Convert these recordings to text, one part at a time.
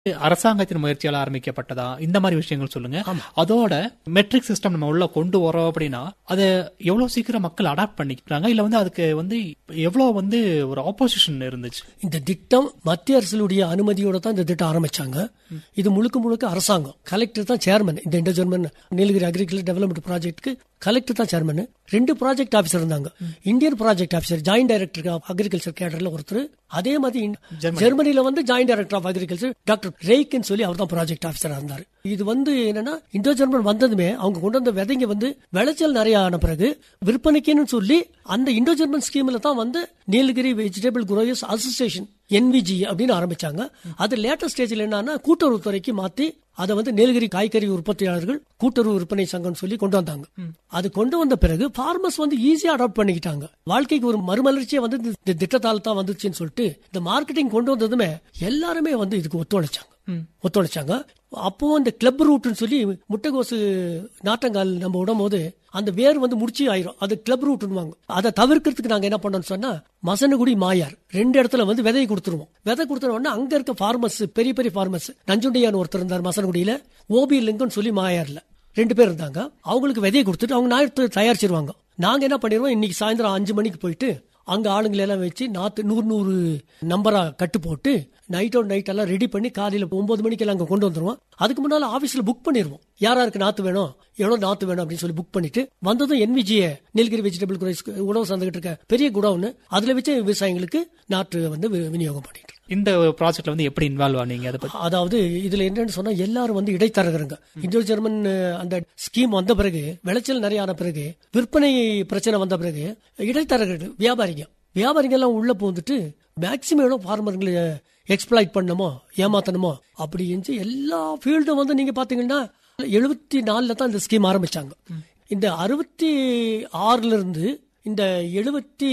அரசாங்கத்தின் முயற்சியால் ஆரம்பிக்கப்பட்டதா இந்த மாதிரி விஷயங்கள் சொல்லுங்க ஆமா. அதோட மெட்ரிக் சிஸ்டம் நம்ம உள்ள கொண்டு வரோம் அப்படின்னா அதை எவ்வளவு சீக்கிரம் மக்கள் அடாப்ட் பண்ணிக்கிறாங்க இல்ல வந்து அதுக்கு வந்து எவ்வளவு வந்து ஒரு ஆப்போசிஷன் இருந்துச்சு இந்த திட்டம் மத்திய அரசுடைய அனுமதியோட தான் இந்த திட்டம் ஆரம்பிச்சாங்க இது முழுக்க முழுக்க அரசாங்கம் கலெக்டர் தான் சேர்மன் இந்த Indo German Nilgiri agriculture development ப்ராஜெக்ட்க்கு கலெக்டர் தான் சேர்மன் ரெண்டு ப்ராஜெக்ட் ஆபீசர் இருந்தாங்க Indian project officer joint director of agriculture கேடர்ல ஒருத்தர் அதே மாதிரி இன்- ஜெர்மனில வந்து joint director of agriculture doctor ரேய்க்குன்னு சொல்லி அவர் தான் ப்ராஜெக்ட் ஆபீசரா இருந்தார் இது வந்து என்னன்னா இந்தோ ஜெர்மன் வந்ததுமே அவங்க கொண்டு வந்த விதைங்க வந்து விளைச்சல் நிறைய ஆன பிறகு விற்பனைக்குன்னு சொல்லி அந்த இண்டோ ஜெர்மன் ஸ்கீம்ல தான் வந்து Nilgiri vegetable growers association NVG அப்படின்னு ஆரம்பிச்சாங்க அது லேட்டஸ்ட் ஸ்டேஜ்ல என்னன்னா கூட்டுறவுத்துறைக்கு மாத்தி அதை வந்து நீலகிரி காய்கறி உற்பத்தியாளர்கள் கூட்டுறவு விற்பனை சங்கம் சொல்லி கொண்டு வந்தாங்க அது கொண்டு வந்த பிறகு ஃபார்மர்ஸ் வந்து ஈஸியா அடாப்ட் பண்ணிக்கிட்டாங்க வாழ்க்கைக்கு ஒரு மறுமலர்ச்சியே வந்து இந்த- இந்த திட்டத்தால் தான் வந்துச்சுன்னு சொல்லிட்டு இந்த மார்க்கெட்டிங் கொண்டு வந்ததுமே எல்லாருமே வந்து இதுக்கு ஒத்துழைச்சாங்க ஒத்துழைச்சாங்க அப்போ இந்த கிளப் ரூட்னு சொல்லி முட்டைகோசு நாட்டங்கால் நம்ம விடும்போது அந்த வேர் வந்து முடிச்சு ஆயிரும் அது கிளப் ரூட்னுவாங்க அதை தவிர்க்கிறதுக்கு நாங்க என்ன பண்ணோம்னு சொன்னா மசனகுடி மாயார் ரெண்டு இடத்துல வந்து விதையை கொடுத்துருவோம் விதை கொடுத்துன உடனே அங்க இருக்க ஃபார்மர்ஸ் பெரிய பெரிய ஃபார்மர்ஸ் நஞ்சுண்டையான்னு ஒருத்தர் இருந்தார் மசனகுடியில ஓபி லிங்கன்னு சொல்லி மாயார்ல ரெண்டு பேர் இருந்தாங்க அவங்களுக்கு விதையை கொடுத்துட்டு அவங்க நாற்று தயாரிச்சிருவாங்க நாங்க என்ன பண்ணிடுவோம் இன்னைக்கு சாயந்தரம் அஞ்சு மணிக்கு போயிட்டு அங்க ஆளுங்களை எல்லாம் வச்சு நாத்து நூறு நூறு நம்பரா கட்டு போட்டு நைட்டோட நைட் எல்லாம் ரெடி பண்ணி காலையில ஒன்பது மணிக்கு எல்லாம் அங்க கொண்டு வந்துருவோம் அதுக்கு முன்னால ஆபீஸ்ல புக் பண்ணிருவோம் யார் யாருக்கு நாத்து வேணும் எவ்வளவு நாத்து வேணும் அப்படின்னு சொல்லி புக் பண்ணிட்டு வந்ததும் என்விஜிஏ நீலகிரி வெஜிடபிள் குறைஸ் உணவு சந்தைகிட்ட இருக்க பெரிய குடவுன்னு அதுல வச்சு விவசாயிகளுக்கு நாற்று வந்து வி- விநியோகம் பண்ணிட்டு இருக்கோம். இந்த ப்ராஜெக்ட்ல வந்து எப்படி இன்வால்வ் ஆனீங்க அதை பத்தி அதாவது இதுல என்னன்னு சொன்னா எல்லாரும் வந்து இடைத்தரகருங்க இந்தோ ஜெர்மன் அஹ், அந்த ஸ்கீம் வந்த பிறகு விளைச்சல் நிறைய ஆன பிறகு விற்பனை பிரச்சனை வந்த பிறகு இடைத்தரகர்கள் வியாபாரிங்க வியாபாரிங்க எல்லாம் உள்ள போந்துட்டு மேக்சிமம் எவ்வளவு ஃபார்மர்களை எக்ஸ்பிளாய்ட் பண்ணணுமோ ஏமாத்தணுமோ அப்படி இருந்துச்சு எல்லா ஃபீல்டும் வந்து நீங்க பாத்தீங்கன்னா எழுபத்தி நாலுல தான் இந்த ஸ்கீம் ஆரம்பிச்சாங்க இந்த அறுபத்தி ஆறுல இருந்து இந்த எழுபத்தி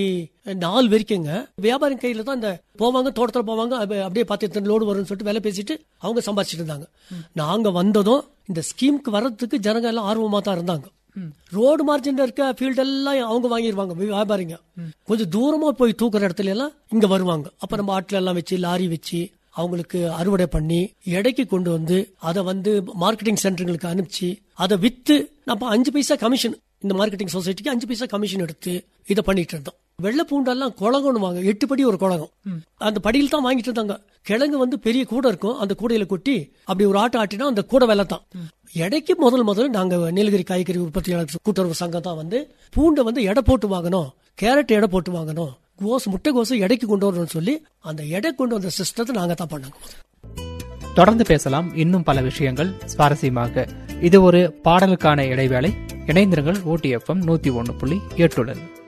நாலு வரைக்குங்க வியாபாரி கையில தான் இந்த போவாங்க தோட்டத்துல போவாங்க அப்ப- அப்படியே பார்த்து எத்தனை லோடு வரும்னு சொல்லிட்டு வேலை பேசிட்டு அவங்க சம்பாதிச்சிட்டு இருந்தாங்க நாங்க வந்ததும் இந்த ஸ்கீமுக்கு வர்றதுக்கு ஜனங்க எல்லாம் ஆர்வமா தான் இருந்தாங்க ரோடு மார்ஜின்ல இருக்க ஃபீல்ட் எல்லாம் அவங்க வாங்கிடுவாங்க வியாபாரிங்க கொஞ்சம் தூரமா போய் தூக்குற இடத்துல எல்லாம் இங்க வருவாங்க அப்ப நம்ம ஆட்கள் எல்லாம் வச்சு லாரி வச்சு அவங்களுக்கு அறுவடை பண்ணி எடைக்கு கொண்டு வந்து அதை வந்து மார்க்கெட்டிங் சென்டருங்களுக்கு அனுப்பிச்சு அதை வித்து நம்ம அஞ்சு பைசா கமிஷன் இந்த மார்க்கெட்டிங் சொசைட்டிக்கு அஞ்சு பைசா கமிஷன் எடுத்து இதை பண்ணிட்டு இருந்தோம் வெள்ளை பூண்டெல்லாம் குழங்கணுவாங்க எட்டு படி ஒரு குழகம் அந்த படியில் தான் வாங்கிட்டு இருந்தாங்க கிழங்கு வந்து பெரிய கூடை இருக்கும் அந்த கூடையில கொட்டி அப்படி ஒரு ஆட்டு ஆட்டினா அந்த கூடை வேலை தான் எடைக்கு முதல் முதல்ல நாங்க நீலகிரி காய்கறி உற்பத்தியாளர் கூட்டுறவு சங்கம் தான் வந்து பூண்டை வந்து எடை போட்டு வாங்கணும் கேரட் எடை போட்டு வாங்கணும் கோஸ் முட்டை கோசு எடைக்கு கொண்டு வரணும்னு சொல்லி அந்த எடை கொண்டு வந்த சிஸ்டத்தை நாங்க தான் பண்ணோம் தொடர்ந்து பேசலாம் இன்னும் பல விஷயங்கள் சுவாரஸ்யமாக இது ஒரு பாடலுக்கான இடைவேளை இணைந்திருங்கள் ஓடிஎஃப்எம் நூத்தி ஒன்னு புள்ளி எட்டுடன்